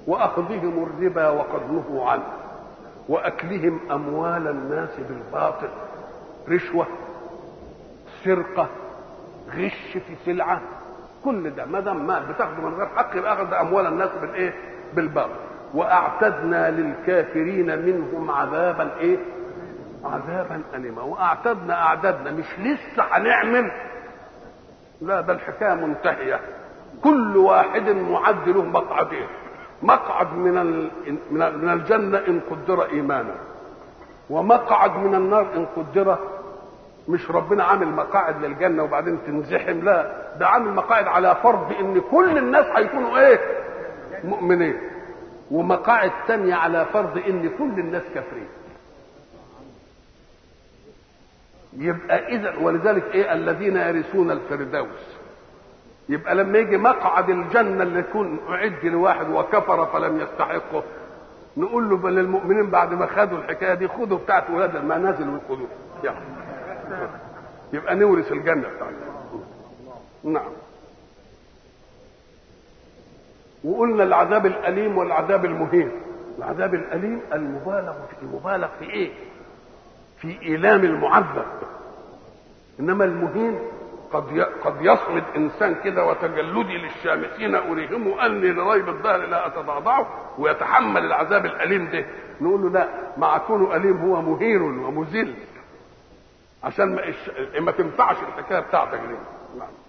واخذهم الربا وقد نهوا عنه واكلهم اموال الناس بالباطل رشوه سرقه غش في سلعه كل ده ما دام مال بتاخده من غير حق يبقى اخذ اموال الناس بالايه بالباطل واعتدنا للكافرين منهم عذابا ايه عذابا اليما واعتدنا اعددنا مش لسه هنعمل لا ده الحكايه منتهيه كل واحد معد له مقعدين مقعد من ال- من الجنه ان قدر ايمانا ومقعد من النار ان قدر مش ربنا عامل مقاعد للجنه وبعدين تنزحم لا ده عامل مقاعد على فرض ان كل الناس هيكونوا ايه مؤمنين ومقاعد تانية على فرض ان كل الناس كافرين يبقى اذا ولذلك ايه الذين يرثون الفردوس يبقى لما يجي مقعد الجنه اللي يكون اعد لواحد وكفر فلم يستحقه نقول له بل المؤمنين بعد ما خدوا الحكايه دي خدوا بتاعت ولاد المنازل وخدوه يلا يبقى نورث الجنه بتاعتنا نعم وقلنا العذاب الاليم والعذاب المهين العذاب الاليم المبالغ في المبالغ في ايه في ايلام المعذب انما المهين قد ي... قد يصمد انسان كده وتجلدي للشامسين اريهم اني لريب الدهر لا اتضعضعه ويتحمل العذاب الاليم ده نقول له لا مع كونه اليم هو مهين ومذل عشان ما, إش... ما تنفعش الحكايه بتاعتك دي نعم